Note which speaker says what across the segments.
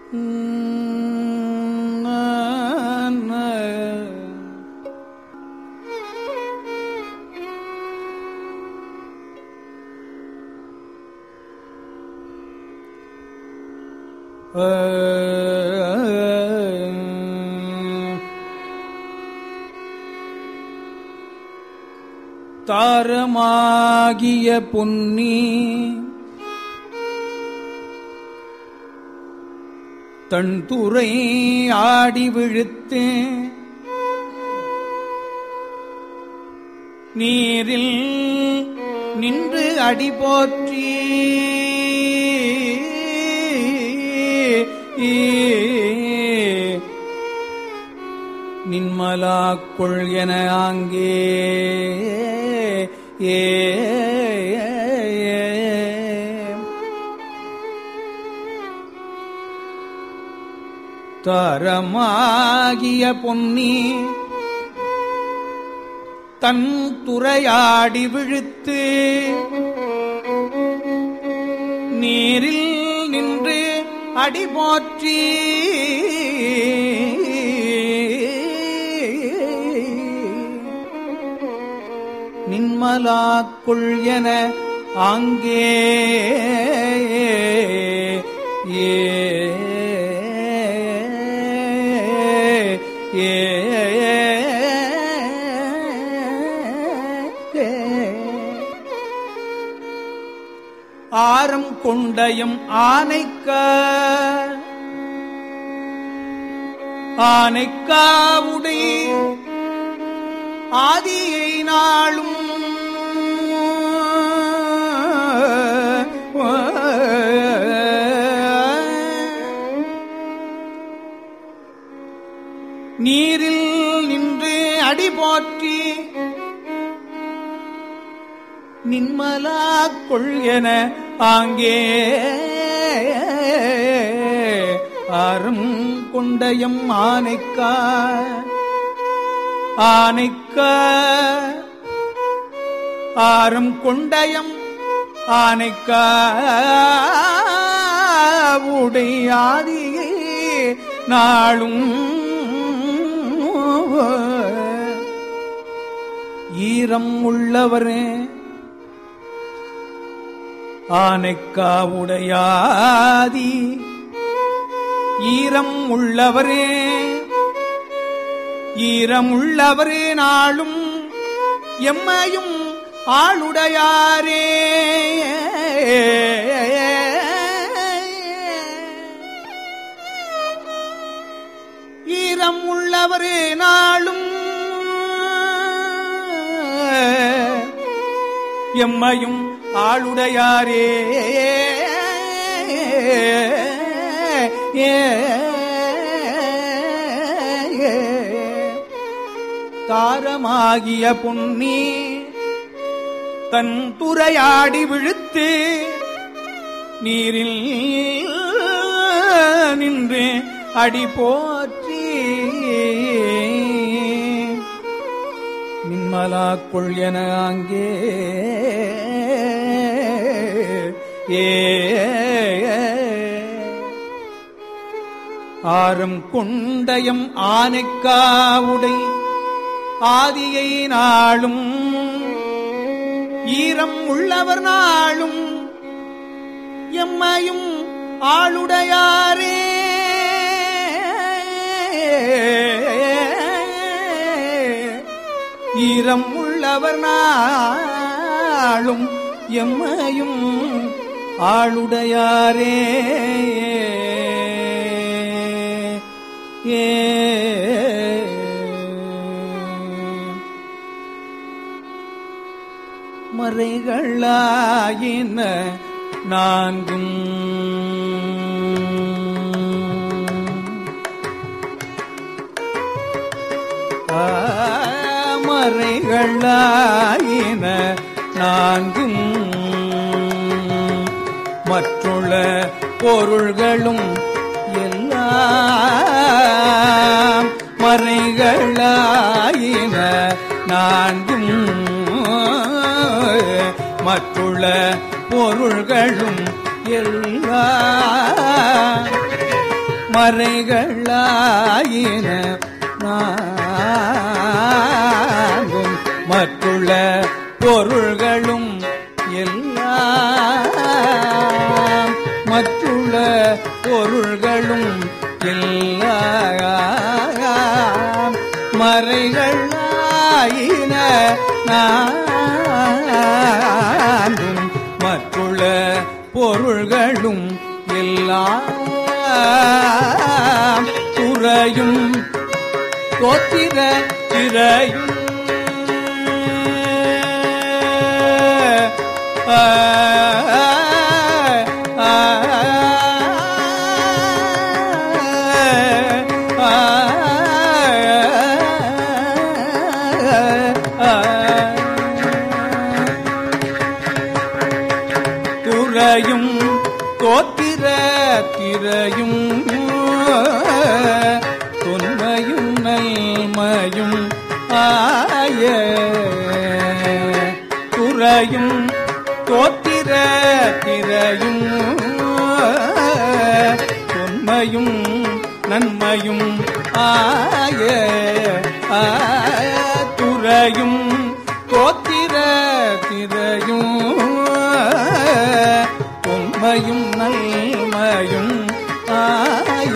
Speaker 1: தாரமாகிய பொன்னி தன்துறை ஆடி விழுத்து நீரில் நின்று அடி போற்றி நின்மலாக்குள் என ஆங்கே ஏ தரமாகிய பொன்னி தன் துறையாடி விழுத்து நீரில் நின்று அடி போற்றி நின்மலாக்குள் என ஆங்கே ஏ ஏ ஆரம் கொண்டயம் ஆனைக்க ஆனைக்காவுடை ஆதியை நாளும் நீரில் நின்று அடி போற்றி நின்மலா கொள் என ஆங்கே அரும் கொண்டயம் ஆனைக்கா ஆனைக்க ஆரம் கொண்டயம் ஆனைக்க உடையாதியே நாளும் ஈரம் உள்ளவரே ஆனைக்காவுடையாதி ஈரம் உள்ளவரே ஈரம் உள்ளவரே நாளும் எம்மையும் ஆளுடையாரே ஈரம் உள்ளவரே நாளும் எம்மையும் ஆளுடையாரே தாரமாகிய பொன்னி தன் துறையாடி விழுத்து நீரில் நின்று அடி போற்றி நின்மலாக்குள் என அங்கே ஏ ஆரம் கொண்டயம் ஆனைக்காவுடை ஆதியை நாளும் ஈரம் உள்ளவர் நாளும் எம்மையும் ஆளுடையாரே ஈரம் உள்ளவர் நாளும் எம்மையும் ஆளுடையாரே ஏ மறைகளாயின நான்கும் மறைகளாயின நான்கும் மற்றுள்ள பொருள்களும் எல்லாம் மறைகளாயின நான்கும் மற்றுள்ள பொருள்களும் எல்லாம் மறைகளாயின நான்கும் மற்றுள்ள பொருள்களும் எல்லாம் மற்றுள்ள பொருள்களும் எல்லாம் மறைகளாயின நான்கும் மற்றுள்ள பொருள்களும் எல்லாம் துறையும் தோத்திர திரையும் ஆ, ஆ, ஆ, துறையும் தோத்திர திரையும் தொன்மையும் நல்மையும் ஆய துறையும் தோத்திர திரையும் தொன்மையும் நன்மையும் ஆய ஆய துறையும் தோத்திர திரையும் உண்மையும் நன்மையும் ஆய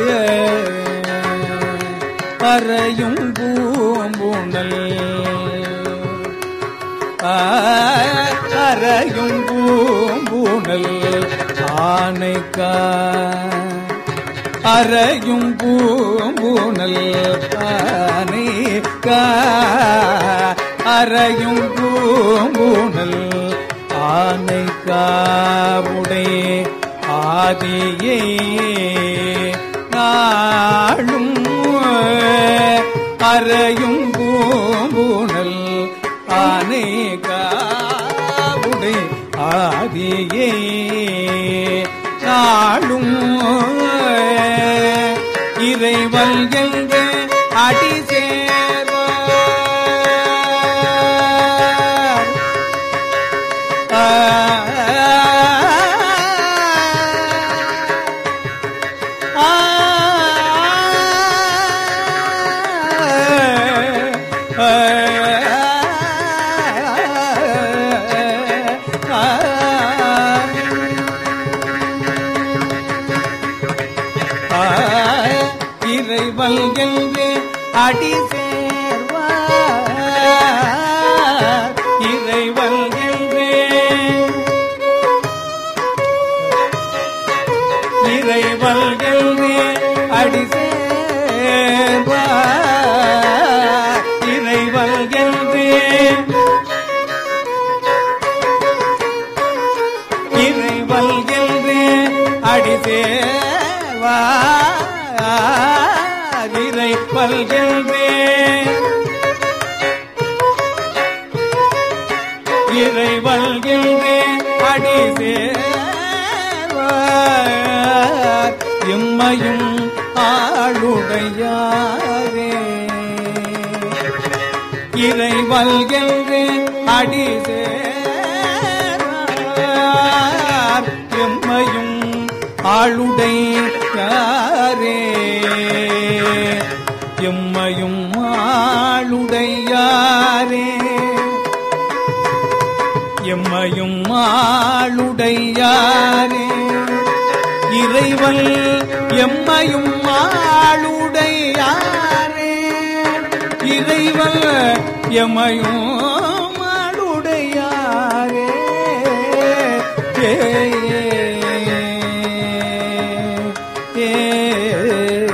Speaker 1: பறையும் பூம்புணல் அறையும் பூம்புணல் ஆனைக்கா அறையும் பூம்புணல் ஆனைக்கா அறையும் பூம்புணல் ஆனைக்காவுடை ஆதியே நாளும் அறையும் பூம்புணல் ஆனைக்காவுடை ஆதியே நாளும் இறைவல் என்ற அடி சேர்வார் ஆ, ஆ, இறைவல் என்று அடி சேர்வார் இறைவல் என்று இறைவல் என்று அடி சேர்வார் இறைவல் என்று இறைவல் என்று அடி சேர்வார் இறைவல் என்று இறைவல் என்று அடி சேர்வார் எம்மையும் ஆளுடையாரே இறைவல் என்று அடி சேர்வார் எம்மையும் ஆளுடையாரே எம்மையும் ஆளுடையாரே எம்மையும் ஆளுடையாரே இறைவன் எம்மையும் ஆளுடையாரே இறைவன் எம்மையும் ஆளுடையாரே ஏ, ஏ, ஏ.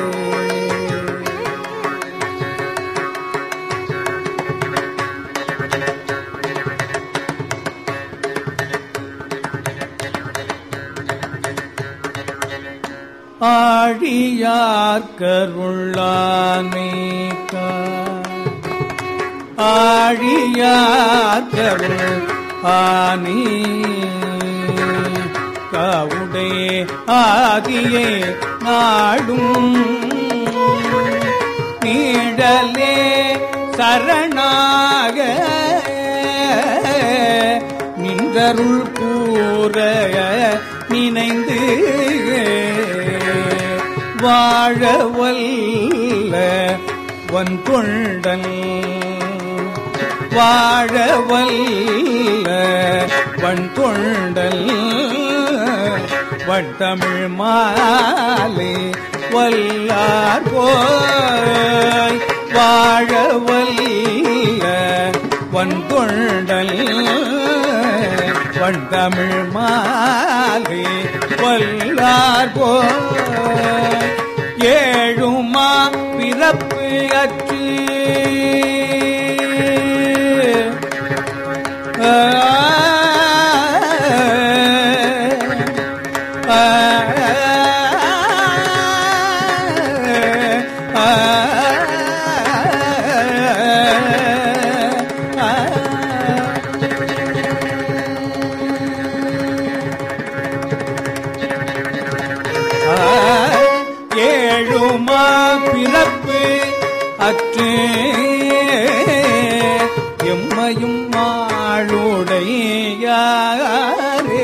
Speaker 1: ஆழியார் கருளானேக்கா ஆழியார் கருள் ஆனே காவுடே ஆதியே நாடும் நீடலே சரணாக நின்றருள் கூற நினைந்து வாழ வல்ல வன்கொண்டன் வாழ வல்ல வன்கொண்டல் வட்டமிழ் மாலை வல்லார் போய் வாழ வல்ல வன்கொண்டல் வண்டமிழ் மாலை வல்லார் போய் ஏழுமா பிறப்பு அற்று ஆ, ஆ, ஆ, ஆ. ஏழுமா பிறப்பு அற்று எம்மையும் மாளுடையாரே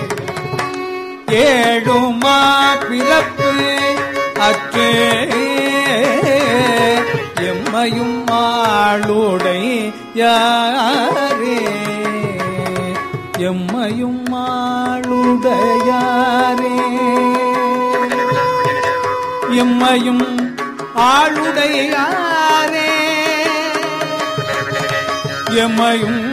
Speaker 1: ஏழுமா பிறப்பு அற்று எம்மையும் மாளுடை யாரே எம்மையும் மாளுடையாரே எம்மையும் ஆளுடையாரே எம்மையும்